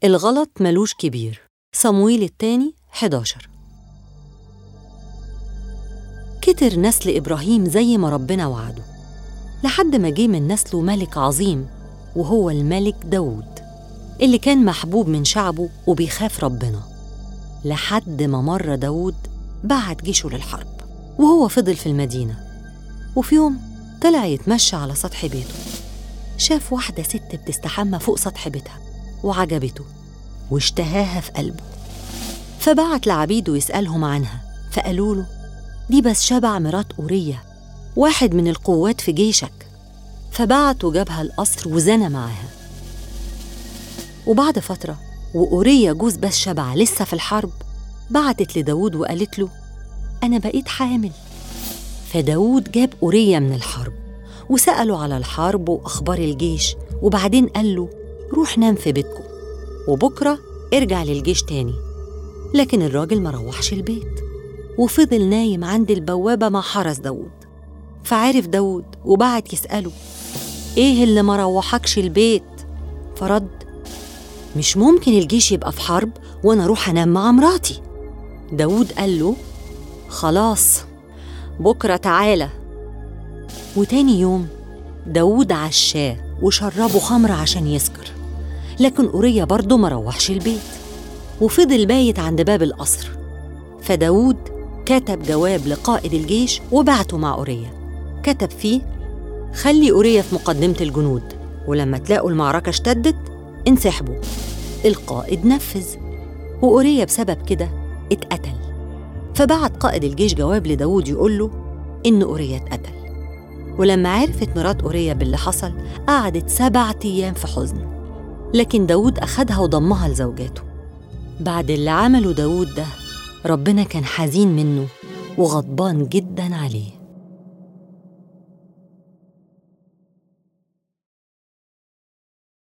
الغلط ملوش كبير صمويل الثاني 11 كتر نسل إبراهيم زي ما ربنا وعده لحد ما جه من نسله ملك عظيم وهو الملك داود اللي كان محبوب من شعبه وبيخاف ربنا لحد ما مر داود بعت جيشه للحرب وهو فضل في المدينة وفي يوم طلع يتمشى على سطح بيته شاف واحدة ست بتستحمى فوق سطح بيتها وعجبته واشتهاها في قلبه فبعت لعبيده يسألهم عنها فقالوا له دي بس شبع مرات أورية واحد من القوات في جيشك فبعت وجابها القصر وزنى معاها وبعد فترة وأورية جوز بس شبع لسه في الحرب بعتت لداود وقالت له أنا بقيت حامل فداود جاب أورية من الحرب وسأله على الحرب وأخبار الجيش وبعدين قال له روح نام في بيتكم وبكرة ارجع للجيش تاني لكن الراجل ما روحش البيت وفضل نايم عند البوابة مع حرس داود فعرف داود وبعت يسأله إيه اللي ما روحكش البيت؟ فرد مش ممكن الجيش يبقى في حرب وأنا أروح أنام مع مراتي داود قال له خلاص بكرة تعالى وتاني يوم داود عشاه وشربه خمر عشان يسكر لكن أوريا برضه ما روحش البيت وفضل بايت عند باب القصر فداود كتب جواب لقائد الجيش وبعته مع أوريا كتب فيه خلي أوريا في مقدمة الجنود ولما تلاقوا المعركة اشتدت انسحبوا القائد نفذ وأوريا بسبب كده اتقتل فبعت قائد الجيش جواب لداود يقول له إن أوريا اتقتل ولما عرفت مرات أوريا باللي حصل قعدت سبعة أيام في حزن لكن داود أخدها وضمها لزوجاته بعد اللي عمله داود ده ربنا كان حزين منه وغضبان جدا عليه